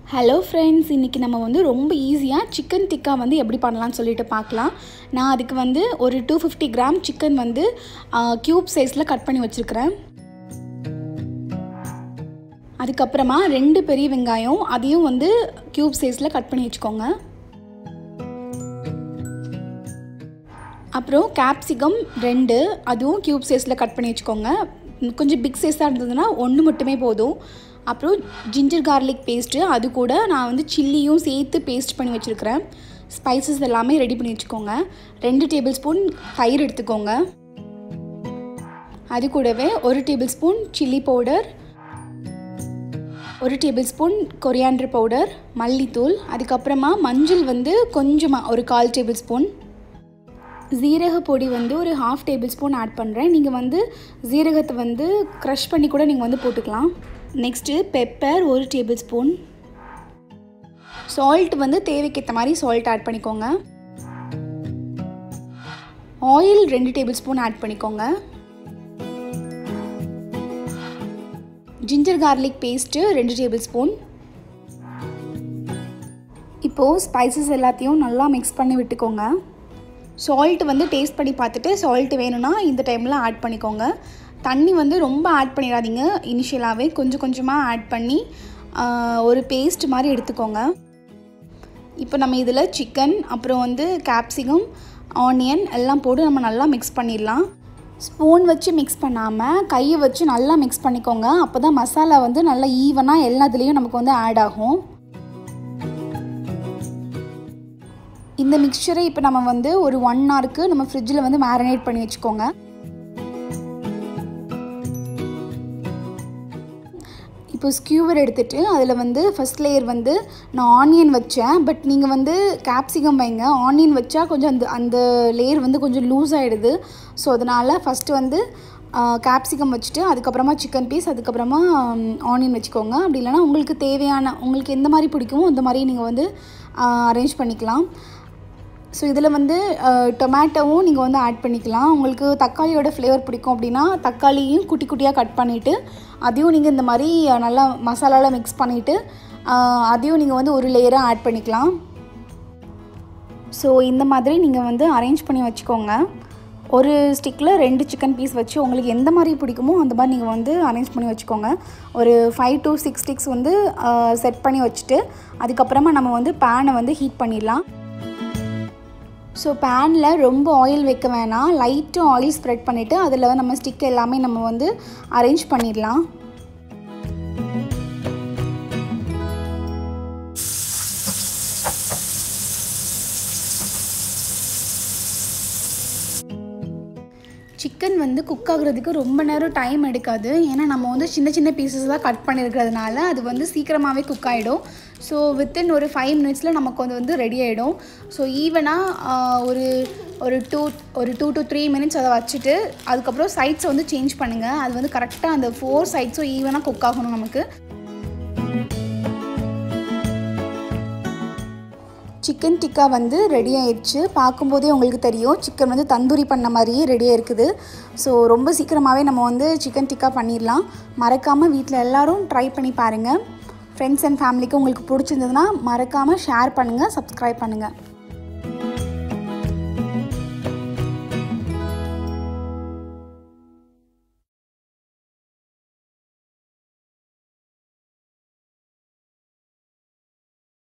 hello friends இன்றைக்கி நம்ம வந்து ரொம்ப ஈஸியாக சிக்கன் டிக்கா வந்து எப்படி பண்ணலாம்னு சொல்லிட்டு பார்க்கலாம் நான் அதுக்கு வந்து ஒரு டூ ஃபிஃப்டி கிராம் சிக்கன் வந்து க்யூப் சைஸில் கட் பண்ணி வச்சுருக்கிறேன் அதுக்கப்புறமா ரெண்டு பெரிய வெங்காயம் அதையும் வந்து க்யூப் சைஸில் கட் பண்ணி வச்சுக்கோங்க அப்புறம் கேப்சிகம் ரெண்டு அதுவும் க்யூப் சைஸில் கட் பண்ணி வச்சுக்கோங்க கொஞ்சம் பிக் சைஸாக இருந்ததுன்னா ஒன்று மட்டுமே போதும் அப்புறம் ஜிஞ்சர் கார்லிக் பேஸ்ட்டு அது கூட நான் வந்து சில்லியும் சேர்த்து பேஸ்ட் பண்ணி வச்சுருக்கிறேன் ஸ்பைசஸ் எல்லாமே ரெடி பண்ணி வச்சுக்கோங்க ரெண்டு டேபிள் ஸ்பூன் தயிர் எடுத்துக்கோங்க அது கூடவே ஒரு டேபிள் ஸ்பூன் சில்லி பவுடர் ஒரு டேபிள் ஸ்பூன் கொரியாண்டர் பவுடர் மல்லித்தூள் அதுக்கப்புறமா மஞ்சள் வந்து கொஞ்சமாக ஒரு கால் டேபிள் ஸ்பூன் ஜீரக பொடி வந்து ஒரு ஹாஃப் டேபிள் ஸ்பூன் ஆட் பண்ணுறேன் நீங்கள் வந்து ஜீரகத்தை வந்து க்ரஷ் பண்ணி கூட நீங்கள் வந்து போட்டுக்கலாம் நெக்ஸ்ட்டு பெப்பர் ஒரு டேபிள் ஸ்பூன் சால்ட் வந்து தேவைக்கேற்ற மாதிரி சால்ட் ஆட் பண்ணிக்கோங்க ஆயில் ரெண்டு டேபிள் ஸ்பூன் ஆட் பண்ணிக்கோங்க ஜிஞ்சர் கார்லிக் பேஸ்ட்டு ரெண்டு டேபிள் ஸ்பூன் இப்போது ஸ்பைசஸ் எல்லாத்தையும் நல்லா மிக்ஸ் பண்ணி விட்டுக்கோங்க சால்ட் வந்து டேஸ்ட் பண்ணி பார்த்துட்டு சால்ட் வேணும்னா இந்த டைமில் ஆட் பண்ணிக்கோங்க தண்ணி வந்து ரொம்ப ஆட் பண்ணிடாதீங்க இனிஷியலாகவே கொஞ்சம் கொஞ்சமாக ஆட் பண்ணி ஒரு பேஸ்ட் மாதிரி எடுத்துக்கோங்க இப்போ நம்ம இதில் சிக்கன் அப்புறம் வந்து கேப்சிகம் ஆனியன் எல்லாம் போட்டு நம்ம நல்லா மிக்ஸ் பண்ணிடலாம் ஸ்பூன் வச்சு மிக்ஸ் பண்ணாமல் கையை வச்சு நல்லா மிக்ஸ் பண்ணிக்கோங்க அப்போ தான் மசாலா வந்து நல்லா ஈவனாக எல்லாத்துலேயும் நமக்கு வந்து ஆட் ஆகும் இந்த மிக்சரை இப்போ நம்ம வந்து ஒரு ஒன் ஹவருக்கு நம்ம ஃப்ரிட்ஜில் வந்து மேரினேட் பண்ணி வச்சுக்கோங்க இப்போ ஸ்கியூவர் எடுத்துகிட்டு அதில் வந்து ஃபஸ்ட் லேயர் வந்து நான் ஆனியன் வச்சேன் பட் நீங்கள் வந்து கேப்சிகம் வைங்க ஆனியன் வச்சா கொஞ்சம் அந்த அந்த லேயர் வந்து கொஞ்சம் லூஸ் ஆகிடுது ஸோ அதனால் ஃபஸ்ட்டு வந்து கேப்சிகம் வச்சுட்டு அதுக்கப்புறமா சிக்கன் பீஸ் அதுக்கப்புறமா ஆனியன் வச்சுக்கோங்க அப்படி இல்லைனா உங்களுக்கு தேவையான உங்களுக்கு எந்த மாதிரி பிடிக்குமோ அந்த மாதிரி நீங்கள் வந்து அரேஞ்ச் பண்ணிக்கலாம் ஸோ இதில் வந்து டொமேட்டோவும் நீங்கள் வந்து ஆட் பண்ணிக்கலாம் உங்களுக்கு தக்காளியோட ஃப்ளேவர் பிடிக்கும் அப்படின்னா தக்காளியும் குட்டி குட்டியாக கட் பண்ணிவிட்டு அதையும் நீங்கள் இந்த மாதிரி நல்லா மசாலாவில் மிக்ஸ் பண்ணிவிட்டு அதையும் நீங்கள் வந்து ஒரு லேயராக ஆட் பண்ணிக்கலாம் ஸோ இந்த மாதிரி நீங்கள் வந்து அரேஞ்ச் பண்ணி வச்சுக்கோங்க ஒரு ஸ்டிக்கில் ரெண்டு சிக்கன் பீஸ் வச்சு உங்களுக்கு எந்த மாதிரி பிடிக்குமோ அந்த மாதிரி நீங்கள் வந்து அரேஞ்ச் பண்ணி வச்சுக்கோங்க ஒரு ஃபைவ் டு சிக்ஸ் ஸ்டிக்ஸ் வந்து செட் பண்ணி வச்சுட்டு அதுக்கப்புறமா நம்ம வந்து பேனை வந்து ஹீட் பண்ணிடலாம் ஸோ பேனில் ரொம்ப ஆயில் வைக்க வேணாம் லைட்டு ஆயில் ஸ்ப்ரெட் பண்ணிவிட்டு அதில் நம்ம ஸ்டிக் எல்லாமே நம்ம வந்து அரேஞ்ச் பண்ணிடலாம் சிக்கன் வந்து குக் ஆகுறதுக்கு ரொம்ப நேரம் டைம் எடுக்காது ஏன்னா நம்ம வந்து சின்ன சின்ன பீசஸ் தான் கட் பண்ணியிருக்கிறதுனால அது வந்து சீக்கிரமாகவே குக் ஆகிடும் ஸோ வித்தின் ஒரு ஃபைவ் மினிட்ஸில் நமக்கு வந்து வந்து ரெடி ஆகிடும் ஸோ ஈவனாக ஒரு ஒரு டூ ஒரு டூ டு த்ரீ மினிட்ஸ் அதை வச்சுட்டு அதுக்கப்புறம் சைட்ஸை வந்து சேஞ்ச் பண்ணுங்கள் அது வந்து கரெக்டாக அந்த ஃபோர் சைட்ஸும் ஈவனாக குக் ஆகணும் நமக்கு சிக்கன் டிக்கா வந்து ரெடி ஆயிடுச்சு பார்க்கும்போதே உங்களுக்கு தெரியும் சிக்கன் வந்து தந்தூரி பண்ண மாதிரியே ரெடியாக இருக்குது ஸோ ரொம்ப சீக்கிரமாகவே நம்ம வந்து சிக்கன் டிக்கா பண்ணிடலாம் மறக்காமல் வீட்டில் எல்லோரும் ட்ரை பண்ணி பாருங்கள் ஃப்ரெண்ட்ஸ் அண்ட் ஃபேமிலிக்கு உங்களுக்கு பிடிச்சிருந்ததுன்னா மறக்காமல் ஷேர் பண்ணுங்கள் சப்ஸ்கிரைப் பண்ணுங்கள்